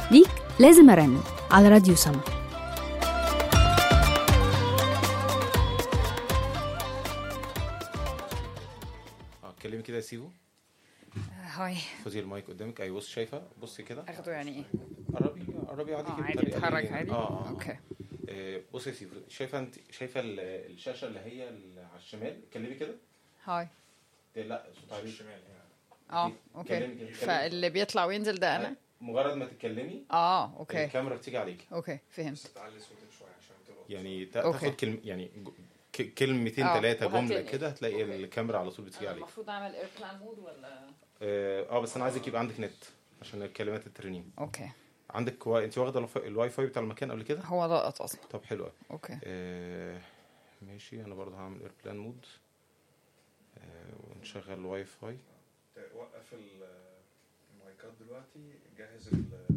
ليك لازم أرن على راديو سما اه اتكلمي كده يا سيفو هاي خدي المايك قدامك ايوه بص شايفه بصي كده اخده يعني ايه؟ قربي قربي عادي اه كده عادي بطريقة اتحرك لينية. عادي؟ اه اه اوكي آه، بصي يا سيفو شايفه انت شايفه ال- الشاشه اللي هي اللي على الشمال اتكلمي كده هاي لا صوت عالي الشمال اه كلمي اوكي كده، كلمي. فاللي بيطلع وينزل ده انا؟ مجرد ما تتكلمي اه اوكي الكاميرا بتيجي عليك اوكي فهمت يعني تا- أوكي. تاخد كلم يعني ج- ك- كلمتين اه، ثلاثه جمله وهتنقل. كده هتلاقي أوكي. الكاميرا على طول بتيجي عليك المفروض اعمل ايربلان مود ولا اه آه، بس انا عايزك يبقى عندك نت عشان الكلمات الترنيم اوكي عندك وا... انت واخده الواي- الواي فاي بتاع المكان قبل كده هو لقط اصلا طب حلو قوي اوكي آه ماشي انا برضه هعمل ايربلان مود آه ونشغل الواي فاي وقف ال- المايكات دلوقتي جهز ال-